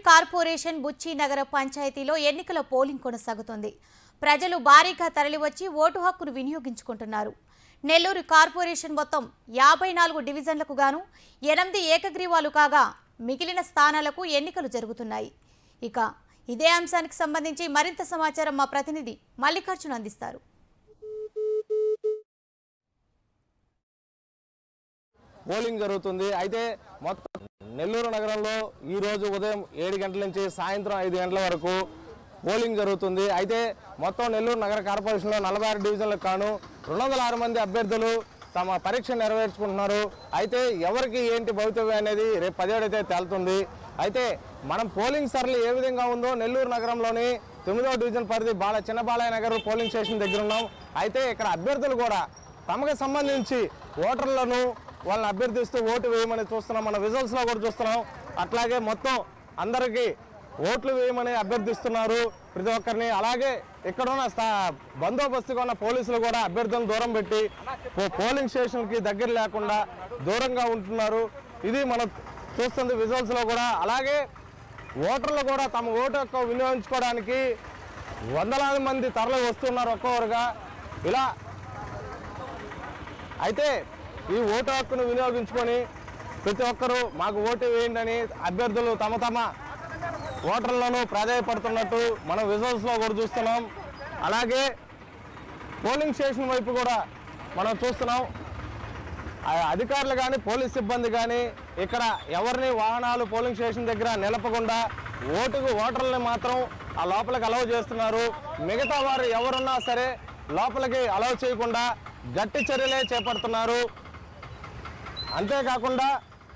corporation బుచ్చి నగర పంచాయతీలో ఎన్నికల పోలింగ్ కొనసాగుతోంది ప్రజలు భారీగా తరలివచ్చి ఓటు హక్కును వినియోగించుకుంటున్నారు నెల్లూరు కార్పొరేషన్ మొత్తం యాభై నాలుగు డివిజన్లకు గాను ఎనిమిది ఏకగ్రీవాలు కాగా మిగిలిన స్థానాలకు ఎన్నికలు జరుగుతున్నాయి ఇక ఇదే అంశానికి సంబంధించి మరింత సమాచారం మా ప్రతినిధి మల్లికార్జున్ అందిస్తారు పోలింగ్ జరుగుతుంది అయితే మొత్తం నెల్లూరు నగరంలో ఈ రోజు ఉదయం ఏడు గంటల నుంచి సాయంత్రం ఐదు గంటల వరకు పోలింగ్ జరుగుతుంది అయితే మొత్తం నెల్లూరు నగర కార్పొరేషన్లో నలభై ఆరు డివిజన్లకు కాను రెండు వందల ఆరు మంది అభ్యర్థులు తమ పరీక్ష నెరవేర్చుకుంటున్నారు అయితే ఎవరికి ఏంటి భవితవ్యం అనేది రేపు పదిహేడైతే తేలుతుంది అయితే మనం పోలింగ్ సరళి ఏ విధంగా ఉందో నెల్లూరు నగరంలోని తొమ్మిదవ డివిజన్ పరిధి బాల చిన్న బాలయ్య నగర్ పోలింగ్ స్టేషన్ దగ్గర ఉన్నాం అయితే ఇక్కడ అభ్యర్థులు కూడా తమకు సంబంధించి ఓటర్లను వాళ్ళని అభ్యర్థిస్తూ ఓటు వేయమని చూస్తున్నాం మన విజువల్స్ లో కూడా చూస్తున్నాం అట్లాగే మొత్తం అందరికీ ఓట్లు వేయమని అభ్యర్థిస్తున్నారు ప్రతి ఒక్కరిని అలాగే ఇక్కడ ఉన్న స్థా- బందోబస్తుగా ఉన్న పోలీసులు కూడా అభ్యర్థులను దూరం పెట్టి పో- పోలింగ్ స్టేషన్కి దగ్గర లేకుండా దూరంగా ఉంటున్నారు ఇది మనం చూస్తుంది విజువల్స్ లో కూడా అలాగే ఓటర్లు కూడా తమ ఓటు యొక్క వినియోగించుకోవడానికి వందలాది మంది తరలి వస్తున్నారు ఒక్కొక్కరుగా ఇలా అయితే ఈ ఓటు హక్కును వినియోగించుకొని ప్రతి ఒక్కరూ మాకు ఓటు వేయండి అని అభ్యర్థులు తమ తమ ఓటర్లను ప్రాధాయపడుతున్నట్టు మనం విజువల్స్లో కూడా చూస్తున్నాం అలాగే పోలింగ్ స్టేషన్ వైపు కూడా మనం చూస్తున్నాం ఆ అధికారులు కానీ పోలీస్ సిబ్బంది కానీ ఇక్కడ ఎవరిని వాహనాలు పోలింగ్ స్టేషన్ దగ్గర నిలపకుండా ఓటుకు ఓటర్లని మాత్రం ఆ లోపలికి అలౌ చేస్తున్నారు మిగతా వారు ఎవరున్నా సరే లోపలికి అలౌ చేయకుండా గట్టి చర్యలే చేపడుతున్నారు అంతేకాకుండా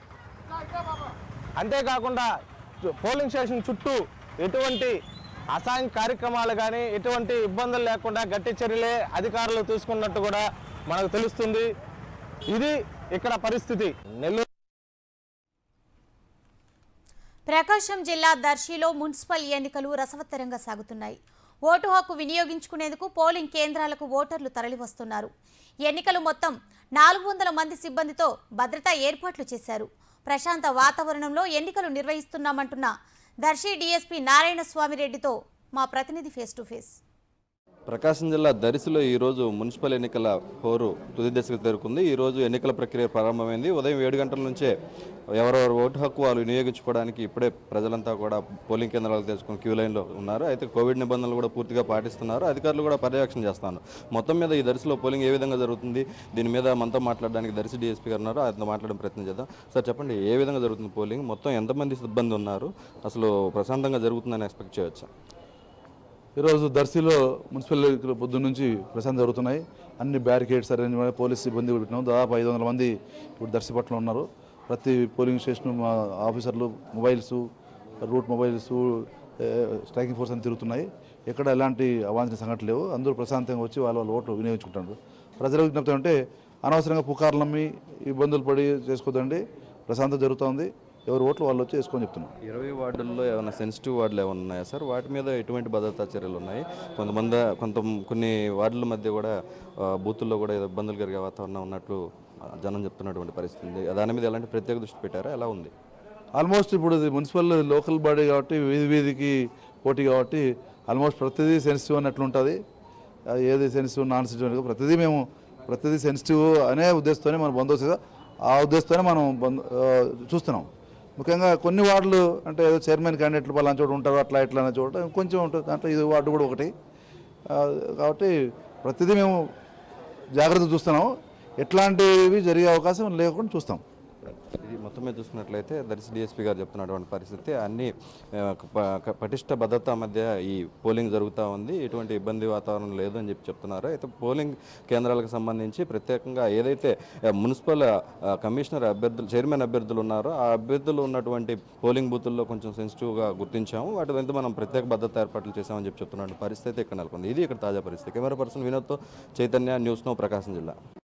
అంతేకాకుండా చు- పోలింగ్ స్టేషన్ చుట్టూ ఎటువంటి అసాంఘ కార్యక్రమాలు కానీ ఎటువంటి ఇబ్బందులు లేకుండా గట్టి చర్యలే అధికారులు తీసుకున్నట్టు కూడా మనకు తెలుస్తుంది ఇది ఇక్కడ పరిస్థితి నెల్లూరు ప్రకాశం జిల్లా దర్శిలో మున్సిపల్ ఎన్నికలు రసవత్తరంగా సాగుతున్నాయి ఓటు హక్కు వినియోగించుకునేందుకు పోలింగ్ కేంద్రాలకు ఓటర్లు తరలివస్తున్నారు ఎన్నికలు మొత్తం నాలుగు వందల మంది సిబ్బందితో భద్రతా ఏర్పాట్లు చేశారు ప్రశాంత వాతావరణంలో ఎన్నికలు నిర్వహిస్తున్నామంటున్న దర్శి డీఎస్పీ నారాయణ స్వామిరెడ్డితో మా ప్రతినిధి ఫేస్ టు ఫేస్ ప్రకాశం జిల్లా దరిసిలో ఈరోజు మున్సిపల్ ఎన్నికల హోరు తుది దశకు చేరుకుంది ఈరోజు ఎన్నికల ప్రక్రియ ప్రారంభమైంది ఉదయం ఏడు గంటల నుంచే ఎవరెవరు ఓటు హక్కు వాళ్ళు వినియోగించుకోవడానికి ఇప్పుడే ప్రజలంతా కూడా పోలింగ్ కేంద్రాలకు తెచ్చుకుని క్యూ లైన్లో ఉన్నారు అయితే కోవిడ్ నిబంధనలు కూడా పూర్తిగా పాటిస్తున్నారు అధికారులు కూడా పర్యవేక్షణ చేస్తున్నారు మొత్తం మీద ఈ దరిసిలో పోలింగ్ ఏ విధంగా జరుగుతుంది దీని మీద మనతో మాట్లాడడానికి దర్శి డిఎస్పీ గారు ఉన్నారు ఆయనతో మాట్లాడడం ప్రయత్నం చేద్దాం సార్ చెప్పండి ఏ విధంగా జరుగుతుంది పోలింగ్ మొత్తం ఎంతమంది సిబ్బంది ఉన్నారు అసలు ప్రశాంతంగా జరుగుతుందని ఎక్స్పెక్ట్ చేయొచ్చా ఈరోజు దర్శిలో మున్సిపల్ ఎన్నికలు పొద్దున్న నుంచి ప్రశాంతం జరుగుతున్నాయి అన్ని బ్యారికేడ్స్ అరేంజ్మెంట్ పోలీస్ సిబ్బంది కూడా పెట్టినాం దాదాపు ఐదు వందల మంది ఇప్పుడు దర్శి పట్ల ఉన్నారు ప్రతి పోలింగ్ స్టేషన్ మా ఆఫీసర్లు మొబైల్స్ రూట్ మొబైల్స్ ఏ, స్ట్రైకింగ్ ఫోర్స్ అని తిరుగుతున్నాయి ఎక్కడ ఎలాంటి అవాంఛనీయ సంఘటనలు లేవు అందరూ ప్రశాంతంగా వచ్చి వాళ్ళ వాళ్ళ ఓట్లు వినియోగించుకుంటున్నారు ప్రజలకు విజ్ఞప్తి అంటే అనవసరంగా పుకార్లు నమ్మి ఇబ్బందులు పడి చేసుకోదండి ప్రశాంతం జరుగుతోంది ఎవరు ఓట్లు వాళ్ళు వచ్చి వేసుకొని చెప్తున్నారు ఇరవై వార్డుల్లో ఏమైనా సెన్సిటివ్ వార్డులు ఏమైనా ఉన్నాయా సార్ వాటి మీద ఎటువంటి భద్రతా చర్యలు ఉన్నాయి కొంతమంది కొంత కొన్ని వార్డుల మధ్య కూడా ఆ, బూతుల్లో కూడా ఏదో ఇబ్బందులు కలిగే వాతావరణం ఉన్నట్లు ఆ, జనం చెప్తున్నటువంటి పరిస్థితి ఉంది దాని మీద ఎలాంటి ప్రత్యేక దృష్టి పెట్టారా ఎలా ఉంది ఆల్మోస్ట్ ఇప్పుడు ఇది మున్సిపల్ లోకల్ బాడీ కాబట్టి వీధి వీధికి పోటీ కాబట్టి ఆల్మోస్ట్ ప్రతిదీ సెన్సిటివ్ అన్నట్లు ఉంటుంది ఆ, ఏది సెన్సిటివ్ నాన్ సెన్సిటివ్ అనేది ప్రతిదీ మేము ప్రతిదీ సెన్సిటివ్ అనే ఉద్దేశంతోనే మనం బందోబస్తు ఆ ఉద్దేశంతోనే మనం బంద్ ఆ, చూస్తున్నాం ముఖ్యంగా కొన్ని వార్డులు అంటే ఏదో చైర్మన్ క్యాండిడేట్లు పలానా చోట ఉంటారు అట్లా ఇట్లా అనే చోట కొంచెం ఉంటుంది దాంట్లో ఇది వార్డు కూడా ఒకటి ఆ, కాబట్టి ప్రతిదీ మేము జాగ్రత్త చూస్తున్నాం ఎట్లాంటివి జరిగే అవకాశం లేకుండా చూస్తాం ఇది మొత్తం మీద చూసుకున్నట్లయితే దర్శి డిఎస్పీ గారు చెప్తున్నటువంటి పరిస్థితి అన్ని ఆ, ప- క- పటిష్ట భద్రత మధ్య ఈ పోలింగ్ జరుగుతూ ఉంది ఎటువంటి ఇబ్బంది వాతావరణం లేదు అని చెప్పి చెప్తున్నారు అయితే పోలింగ్ కేంద్రాలకు సంబంధించి ప్రత్యేకంగా ఏదైతే ఆ, మున్సిపల్ ఆ, కమిషనర్ అభ్యర్థులు చైర్మన్ అభ్యర్థులు ఉన్నారో ఆ అభ్యర్థులు ఉన్నటువంటి పోలింగ్ బూతుల్లో కొంచెం సెన్సిటివ్గా గుర్తించాము వాటి మీద మనం ప్రత్యేక భద్రత ఏర్పాట్లు చేశామని చెప్పి చెప్తున్న పరిస్థితి ఇక్కడ నెలకొంది ఇది ఇక్కడ తాజా పరిస్థితి కెమెరా పర్సన్ వినోద్తో చైతన్య న్యూస్ నో ప్రకాశం జిల్లా